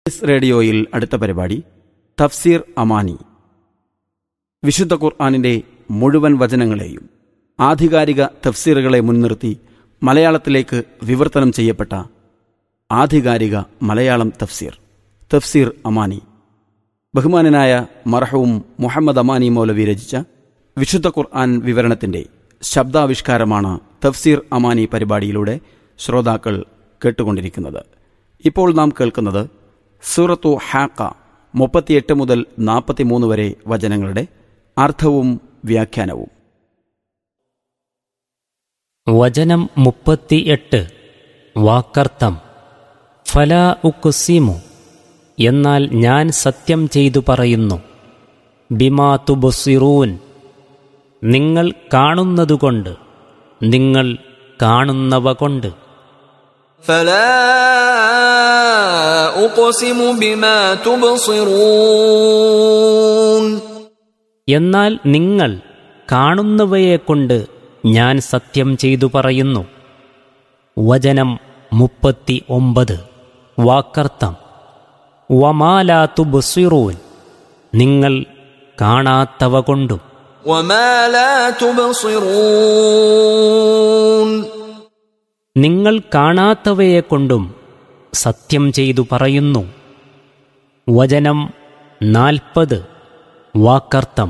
S റേഡിയോയിൽ അടുത്ത പരിപാടി തഫ്സീർ അമാനി വിശുദ്ധ ഖുർആാനിൻ്റെ മുഴുവൻ വചനങ്ങളെയും ആധികാരിക തഫ്സീറുകളെ മുൻനിർത്തി മലയാളത്തിലേക്ക് വിവർത്തനം ചെയ്യപ്പെട്ട ആധികാരിക മലയാളം തഫ്സീർ തഫ്സീർ അമാനി ബഹുമാനനായ മർഹവും മുഹമ്മദ് അമാനി മൗലവി രചിച്ച വിശുദ്ധ ഖുർആൻ വിവരണത്തിൻ്റെ ശബ്ദാവിഷ്കാരമാണ് തഫ്സീർ അമാനി പരിപാടിയിലൂടെ ശ്രോതാക്കൾ കേട്ടുകൊണ്ടിരിക്കുന്നത് ഇപ്പോൾ നാം കേൾക്കുന്നത് സൂറത്തു ഹാക്ക മുപ്പത്തിയെട്ട് മുതൽ നാൽപ്പത്തിമൂന്ന് വരെ വചനങ്ങളുടെ അർത്ഥവും വ്യാഖ്യാനവും വചനം മുപ്പത്തിയെട്ട് വാക്കർത്ഥം ഫല ഉക്കുസിമു എന്നാൽ ഞാൻ സത്യം ചെയ്തു പറയുന്നു ബിമാ തുബുസിറൂൻ നിങ്ങൾ കാണുന്നതുകൊണ്ട് നിങ്ങൾ കാണുന്നവ കൊണ്ട് فلا أقسم بما تبصرون എന്നാൽ നിങ്ങൾ കാണുന്നവയെക്കൊണ്ട് ഞാൻ സത്യം ചെയ്തു പറയുന്നു വചനം മുപ്പത്തി ഒമ്പത് വാക്കർത്ഥം വമാലാത്തു ബുസിറൂൻ നിങ്ങൾ കാണാത്തവ കൊണ്ടും وما لا تبصرون നിങ്ങൾ കാണാത്തവയെക്കൊണ്ടും സത്യം ചെയ്തു പറയുന്നു വചനം നാൽപ്പത് വാക്കർത്ഥം